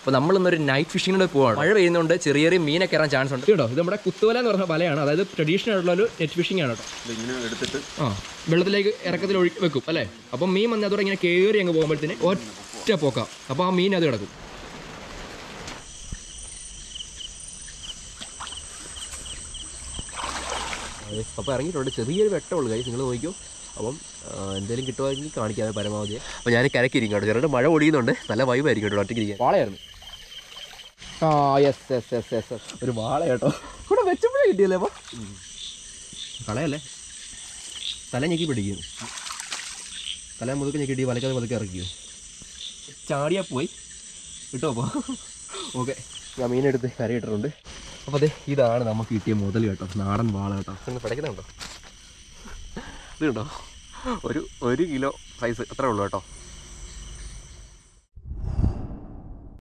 അപ്പോൾ നമ്മൾ ഇന്നൊരു നൈറ്റ് ഫിഷിങ്ങിന് പോവാണ് മഴ പെയ്യുന്നതുകൊണ്ട് ചെറിയ ചെറിയ മീനൊക്കെ ഇറാൻ ചാൻസ് ഉണ്ട് കേട്ടോ ഇത് നമ്മുടെ കുത്തുവല എന്ന് പറഞ്ഞ വലയാണ് അതായത് ട്രഡീഷണൽ ആയിട്ടുള്ള ഒരു നെറ്റ് ഫിഷിംഗ് ആണ് കേട്ടോ ഇതിങ്ങനെ എടുത്തിട്ട് ആ വെള്ളത്തിലേക്ക് ഇറക്കത്തിൽ ഒഴി വെക്കും അല്ലേ അപ്പം മീൻ വന്ന് അതോടെ ഇങ്ങനെ കയറി അങ്ങ് പോകുമ്പോഴത്തേന് ഒറ്റ പോക്കാം അപ്പോൾ ആ മീൻ അത് കിടക്കും അപ്പോൾ ഇറങ്ങിയിട്ടുണ്ട് ചെറിയൊരു വെട്ടമുള്ളൂ കാര്യം നിങ്ങൾ നോക്കിയോ അപ്പം എന്തെങ്കിലും കിട്ടുമായിരിക്കും കാണിക്കാതെ പരമാവധി അപ്പോൾ ഞാൻ കരക്കിരിക്കും കേട്ടോ ചെറുതായിട്ട് മഴ ഒടിയുന്നുണ്ട് നല്ല വൈബായിരിക്കും കേട്ടോ ഒറ്റയ്ക്ക് ഇരിക്കാൻ വാളയായിരുന്നു ആ യെസ് യെസ് യെസ് യെസ് ഒരു വാള കേട്ടോ ഇവിടെ വെച്ചപ്പോഴേ കിട്ടിയല്ലേ അപ്പോൾ കളയല്ലേ തല ഞെക്കി പിടിക്കും തല മുതുക്കെ ഞെക്കിട്ടി വലക്കാതെ മുതുക്കെ ഇറക്കിയോ ചാടിയാ പോയി കിട്ടോ അപ്പോൾ ഓക്കെ ഞാൻ മീനെടുത്ത് കരയിട്ടിട്ടുണ്ട് അപ്പോൾ അതെ ഇതാണ് നമുക്ക് കിട്ടിയ മുതൽ കേട്ടോ നാടൻ വാള കേട്ടോ ഒന്ന് പിടയ്ക്കുന്നുണ്ടോ ഇത് കണ്ടോ ഒരു ഒരു കിലോ സൈസ് അത്രേ ഉള്ളൂ കേട്ടോ